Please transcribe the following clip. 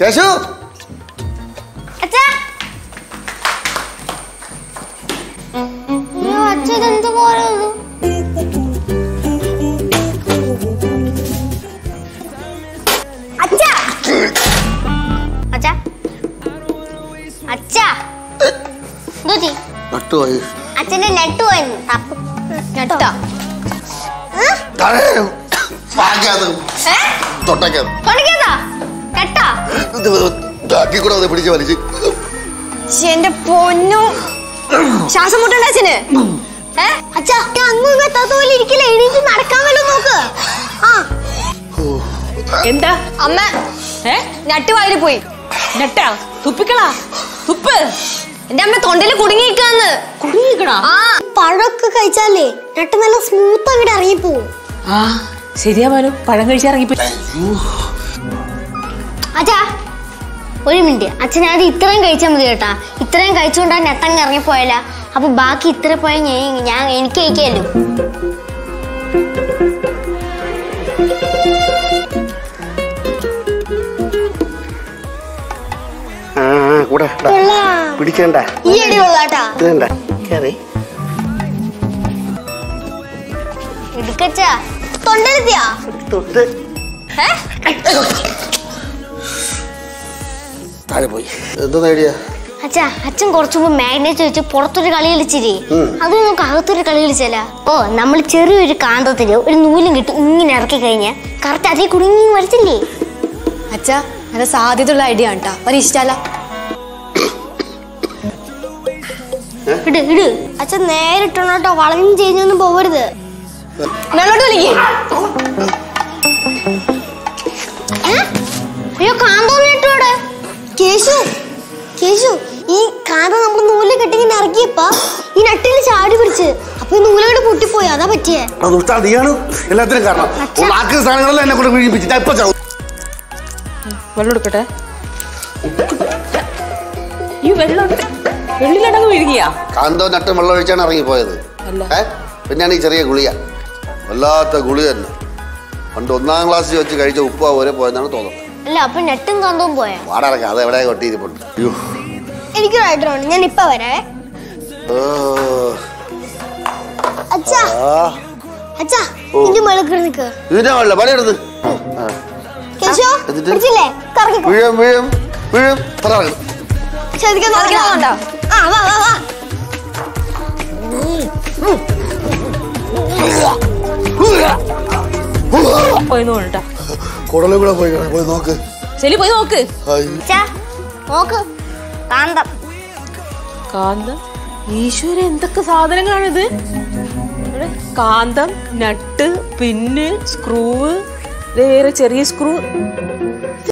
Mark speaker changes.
Speaker 1: കേശു
Speaker 2: അച്ഛാ അയ്യോ അച്ഛൻ എന്ത് പോലെ അച്ഛാ അച്ഛാ അച്ഛാ എന്തോറ്റി
Speaker 1: നട്ടുപോയി
Speaker 2: അച്ഛന്റെ നെട്ട് പോയിരുന്നു തപ്പ് നെട്ടോ
Speaker 1: ഭാഗ്യത് തൊട്ടയ്ക്കത്
Speaker 2: തുടങ്ങിയതാ കെട്ടോ
Speaker 1: ബാക്കി കൂടെ അത് പിടിച്ച് വലിച്ച്
Speaker 3: എന്റെ പൊന്നു ശ്വാസം മുട്ടണ്ട അച്ഛന്
Speaker 2: ഏ അച്ഛാ അങ്ങും ഇങ്ങ് എത്താത്ത പോലെ ഇരിക്കില്ല എണീറ്റ് നടക്കാൻ വല്ലതും നോക്ക് ആ
Speaker 4: എന്താ
Speaker 3: അമ്മ
Speaker 4: ഏ
Speaker 3: നട്ട് വായിൽ പോയി
Speaker 4: നെട്ടാ തുപ്പിക്കളാ തുപ്പ്
Speaker 3: എന്റെ അമ്മ തൊണ്ടയിൽ കുടുങ്ങിയിരിക്കാന്ന്
Speaker 4: കുടുങ്ങിക്കണോ
Speaker 3: ആ
Speaker 2: പഴമൊക്കെ കഴിച്ചാലേ നെട്ട് നല്ല സ്മൂത്ത് അങ്ങോട്ട് ഇറങ്ങിപ്പോവും
Speaker 4: ആ ശരിയാ മാനു പഴം കഴിച്ചിറങ്ങിപ്പോ
Speaker 2: അച്ഛാ ഒരു മിനിറ്റ് അച്ഛൻ ആദ്യം ഇത്രയും കഴിച്ചാൽ മതി കേട്ടാ ഇത്രയും കഴിച്ചുകൊണ്ടാ നെട്ടങ്ങ് ഇറങ്ങിപ്പോയല്ല അപ്പൊ ബാക്കി ഇത്ര പോയ ഞാൻ ഞാൻ എനിക്ക് കഴിക്കാമല്ലോ
Speaker 1: ആ ആ, കൂടെ ഇടാ. പിടിക്കണ്ട
Speaker 2: ഈ അടി കൊള്ളാട്ടാ
Speaker 1: ഇത് കണ്ട കേറി
Speaker 2: എടുക്കച്ചാ തൊണ്ടലെത്തിയാ
Speaker 1: തൊട്ട് താഴെ പോയി എന്തോ നേടിയാ
Speaker 2: അച്ഛാ അച്ഛൻ കുറച്ചു മുമ്പ് മാഗ്നറ്റ് വെച്ച് പുറത്തൊരു കളി കളിച്ചില്ലേ അത് നമുക്ക് അകത്തൊരു കളി കളിച്ചല്ല ഓ നമ്മൾ ചെറിയൊരു കാന്തത്തില് ഒരു നൂലും കിട്ടി ഇങ്ങനെ ഇറക്കി കഴിഞ്ഞാൽ കറക്റ്റ് അതേ കുടുങ്ങി വരത്തില്ലേ
Speaker 3: അച്ഛാ നല്ല സാധ്യതയുള്ള ഐഡിയ ആണ് കേട്ടാ അവന് ഇഷ്ടല്ല
Speaker 2: ഇട് ഇട് അച്ഛൻ നേരിട്ടോ വളഞ്ഞു ചെയ്യുന്നൊന്നും പോവരുത്
Speaker 3: മേളോട്ട് വലിക്കേ
Speaker 2: ഏ? അയ്യോ കാന്തോന്ന് ഇട്ടോടെ കേശു കേശു ഈ കാന്ത നമ്മൾ നൂല് കെട്ടിങ്ങനെ ഇറക്കിയപ്പ ഈ നട്ടിൽ ചാടി പിടിച്ച് അപ്പൊ ഈ നൂലോട് പൊട്ടിപ്പോയി അതാ പറ്റിയേ
Speaker 1: അത് ഉസ്താ നീയാണ് എല്ലാത്തിനും കാരണം
Speaker 2: അച്ഛാ.
Speaker 1: ബാക്കി സാധനങ്ങളെല്ലാം എന്നെ കൊണ്ട് വീഴിപ്പിച്ച് ഞാൻ ഇപ്പൊ ചാവും
Speaker 4: വെള്ളം എടുക്കട്ടെ ഈ വെള്ളം വെള്ളിലടങ്ങ് വീഴുകയാ
Speaker 1: കാന്തോ നട്ടും വെള്ളം ഒഴിച്ചാണ് ഇറങ്ങിപ്പോയത്
Speaker 4: അല്ല.
Speaker 1: ഏ പിന്നെയാണ് ഈ ചെറിയ ഗുളിയ വല്ലാത്ത ഗുളിക തന്നെ പണ്ട് ഒന്നാം ക്ലാസ്സിൽ വെച്ച് കഴിച്ച ഉപ്പ വരെ പോയെന്നാണ് തോന്നുന്നത്
Speaker 2: അല്ല അപ്പൊ നെട്ടും കാന്തവും പോയാ
Speaker 1: വാടക അത് എവിടെ കൊട്ടിയിരിപ്പുണ്ട് അയ്യോ
Speaker 2: എനിക്കൊരു ഐഡിയ ഉണ്ട് ഞാൻ ഇപ്പൊ വരാവേ
Speaker 1: ഓ.
Speaker 2: അച്ഛാ
Speaker 1: ആ
Speaker 2: അച്ഛാ
Speaker 1: ഓ.
Speaker 2: ഇന്റെ മുളക്കറി നിക്ക്
Speaker 1: ഇതിന്റെ വെള്ളം പണിയെടുത്ത്
Speaker 2: കേശു
Speaker 1: എന്നിട്ട്?
Speaker 2: പിടിച്ചില്ലേ കറക്കിക്കോ
Speaker 1: വീഴും വീഴും വീഴും പറയണം
Speaker 2: ശ്രദ്ധിക്കാൻ
Speaker 3: നോക്കണോ?
Speaker 2: ആ വാ വാ വാ
Speaker 4: പോയി നോട്ടാ
Speaker 1: കുടലും കൂടെ പോയി കാണാം. പോയി നോക്ക്
Speaker 4: ശരി പോയി നോക്ക്
Speaker 1: ഹായ്.
Speaker 2: അച്ഛാ നോക്ക് കാന്തം
Speaker 4: കാന്തം ഈശ്വര എന്തൊക്കെ സാധനങ്ങളാണിത് ഇവിടെ കാന്തം നട്ട് പിന്ന് സ്ക്രൂവ് വേറെ ചെറിയ സ്ക്രൂ